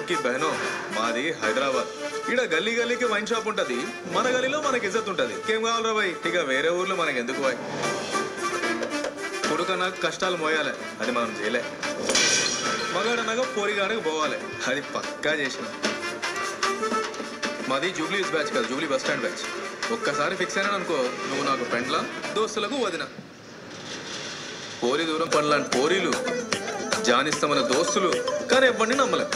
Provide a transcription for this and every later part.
కి బహనో మాది హైదరాబాద్ ఈడ గల్లీ గల్లీకి వైన్ షాప్ ఉంటది మన గల్లీలో మనకి ఇజ్జత్ ఉంటది ఏం కావాలరా బాయ్ ఇక వేరే ఊర్లో మనకి ఎందుకు బాయ్ కొడుకన్నా కష్టాలు మోయాలి అది మనం చేయలే మగాడనగా పోరిగానికి పోవాలి అది పక్కా చేసిన మాది జూబ్లీ బ్యాచ్ కాదు జూబ్లీ బస్ స్టాండ్ బ్యాచ్ ఒక్కసారి ఫిక్స్ అయినా అనుకో నువ్వు నాకు పెండ్ల దోస్తులకు వదిన పోరి దూరం పనులాంటి పోరీలు జానిస్తామన్న దోస్తులు కానీ ఎవరిని నమ్మలేం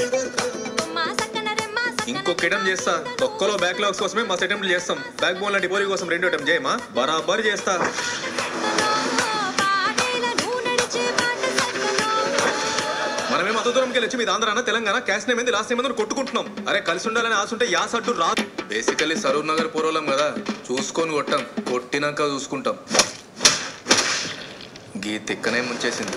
ఇంకొక అటెంప్ట్ చేస్తా ఒక్కలో బ్యాక్లాగ్స్ కోసమే మస్తు అటెంప్ట్ చేస్తాం బ్యాక్ బోన్ లాంటి పోరీ కోసం రెండు అటెంప్ట్ చేయమా బరాబర్ చేస్తా మనమేం అంత దూరంకి వెళ్ళి వచ్చి మీ ఆంధ్రాన తెలంగాణ క్యాష్ నేమ్ ఏంది లాస్ట్ నేమ్ ఏంది కొట్టుకుంటున్నాం అరే కలిసి ఉండాలని ఆశ ఉంటే యా సడ్డు రా బేసికల్లీ సరూర్ నగర్ పూర్వలం కదా చూసుకొని కొట్టాం కొట్టినాక చూసుకుంటాం గీ తిక్కనే ముంచేసింది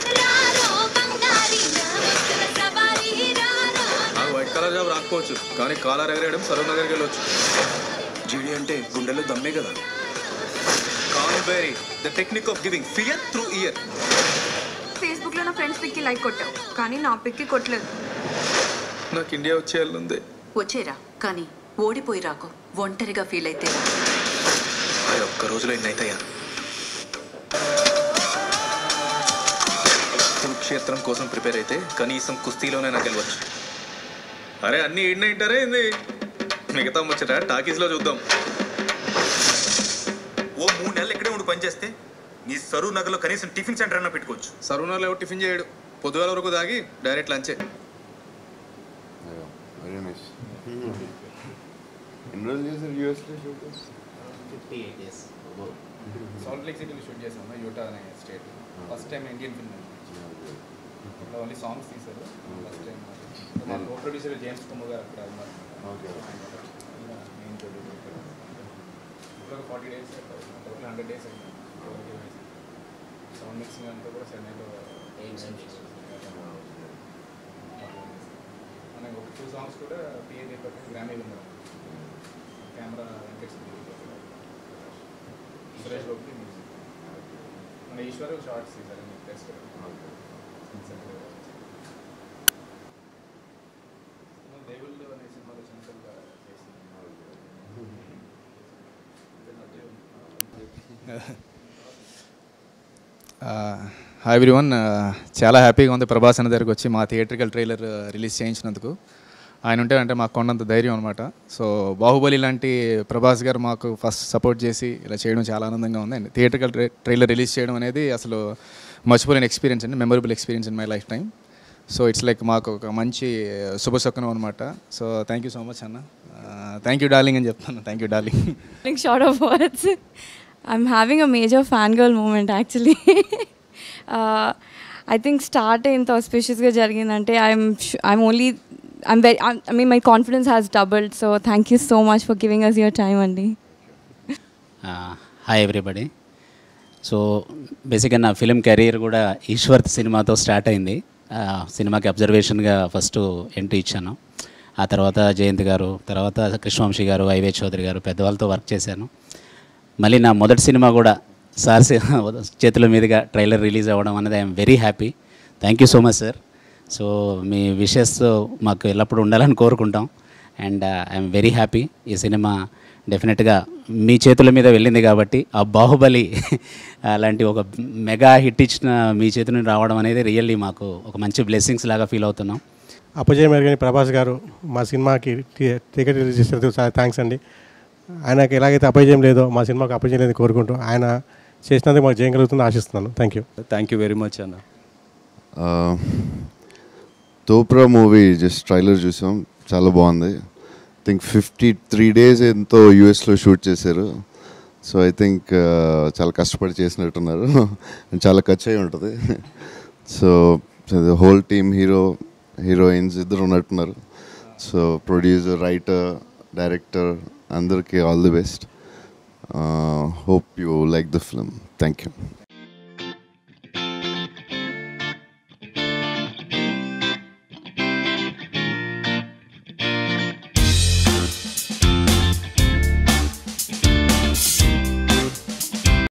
నాకు వైట్ కలర్ జాబ్ రాకపోవచ్చు కానీ కాలర్ ఎగరేయడం సరూర్ నగర్కి వెళ్ళొచ్చు జీడి అంటే గుండెల్లో దమ్మే కదా కాన్బెరీ the technique of giving fear through ear Facebook లో నా ఫ్రెండ్స్ పిక్కి లైక్ కొట్టావు కానీ నా పిక్కి కొట్టలేదు నాకు ఇండియా వచ్చేయాలంది వచ్చేరా కానీ ఓడిపోయి రాకు ఒంటరిగా ఫీల్ అయితే రా. అది ఒక్క రోజులో ఎన్ని అవుతాయా కురుక్షేత్రం కోసం ప్రిపేర్ అయితే కనీసం కుస్తీలోనైనా గెలవచ్చు అరే అన్ని ఈడిన ఇంటారే ఏంది మిగతా ముచ్చట టాకీస్లో చూద్దాం ఓ మూడు నెలలు ఇక్కడే ఉండి పనిచేస్తే నీ సరువు నగర్లో కనీసం టిఫిన్ సెంటర్ అన్నా పెట్టుకోవచ్చు సరూనర్లో ఎవరు టిఫిన్ చేయడు పొద్దుగాల వరకు దాగి డైరెక్ట్ లంచే వెరీ నైస్ ఎన్ని రోజులు చేశారు యూఎస్లో shoot fifty eight days salt lake సిటీలో షూట్ చేసాము యూటా అనే state first time Indian film అక్కడ ఓన్లీ సాంగ్స్ తీశారు ఫస్ట్ టైం మా కో ప్రొడ్యూసర్ జేమ్స్ కుమార్ గారు అక్కడ ఉన్నారు ఓకే మెయిన్ ప్రొడ్యూసర్ ఇప్పుడు ఒక forty days total hundred days అయింది సౌండ్ మిక్సింగ్ అంతా కూడా చెన్నైలో మనకి ఒక టూ సాంగ్స్ కూడా పిఏ పేపర్ గ్రామీ ఉన్నారు కెమెరా వెంకటేష్ సురేష్ బాబుకి మ్యూజిక్ మన ఈశ్వర్ షార్ట్స్ తీశారు మీకు టెస్ట్ దేవుళ్ళు అనే సినిమాలో చిన్నగా హాయ్ ఎవ్రీవన్ చాలా హ్యాపీగా ఉంది ప్రభాస్ అన్న దగ్గరికి వచ్చి మా థియేట్రికల్ ట్రైలర్ రిలీజ్ చేయించినందుకు ఆయన ఉంటే అంటే మాకు కొండంత ధైర్యం అనమాట సో బాహుబలి లాంటి ప్రభాస్ గారు మాకు ఫస్ట్ సపోర్ట్ చేసి ఇలా చేయడం చాలా ఆనందంగా ఉంది అండ్ థియేట్రికల్ ట్రైలర్ రిలీజ్ చేయడం అనేది అసలు మర్చిపోలేని ఎక్స్పీరియన్స్ అండి memorable experience in my life time so it's like మాకు ఒక మంచి శుభశకునం అనమాట so thank you so much అన్న థ్యాంక్ యూ డార్లింగ్ అని చెప్తాను thank you darling Like short of words. I'm having a major fangirl moment actually. uh, I think start ఇంత auspiciousగా జరిగిందంటే I'm I'm only I'm very I mean my confidence has doubled so thank you so much for giving us your time అండి hi everybody so బేసిక్గా నా film career కూడా ఈశ్వర్త్ సినిమాతో start అయింది ఆ, సినిమాకి అబ్జర్వేషన్గా ఫస్ట్ ఎంట్రీ ఇచ్చాను ఆ తర్వాత జయంత్ గారు తర్వాత కృష్ణవంశీ గారు ఐవే చౌదరి గారు పెద్దవాళ్ళతో వర్క్ చేశాను మళ్ళీ నా మొదటి సినిమా కూడా సార్ సి- చేతుల మీదుగా ట్రైలర్ రిలీజ్ అవ్వడం అనేది I'm very happy thank you so much sir so మీ విషెస్ మాకు ఎల్లప్పుడూ ఉండాలని కోరుకుంటాం అండ్ ఐఎమ్ వెరీ హ్యాపీ ఈ సినిమా డెఫినెట్గా మీ చేతుల మీద వెళ్ళింది కాబట్టి ఆ బాహుబలి అలాంటి ఒక మెగా హిట్ ఇచ్చిన మీ చేతి నుండి రావడం అనేది రియల్లీ మాకు ఒక మంచి బ్లెస్సింగ్స్ లాగా ఫీల్ అవుతున్నాం అపజయం ఎరగని ప్రభాస్ గారు మా సినిమాకి టి- టికెట్ రిలీజ్ చేసినందుకు చాలా థ్యాంక్స్ అండి ఆయనకి ఎలాగైతే అపజయం లేదో మా సినిమాకి అపజయం లేదని కోరుకుంటూ ఆయన చేసినందుకు మాకు జయం కలుగుతుందో ఆశిస్తున్నాను thank you thank you very much అన్న తోప్రా మూవీ జస్ట్ ట్రైలర్ చూసాం చాలా బాగుంది థింక్ ఫిఫ్టీ త్రీ డేస్ ఎంతో యూఎస్లో షూట్ చేశారు సో ఐ థింక్ చాలా కష్టపడి చేసినట్టున్నారు And చాలా ఖర్చు అయి ఉంటుంది so whole team hero heroines ఇద్దరు ఉన్నట్టున్నారు సో ప్రొడ్యూసర్ రైటర్ డైరెక్టర్ అందరికీ all the best hope you like the film thank you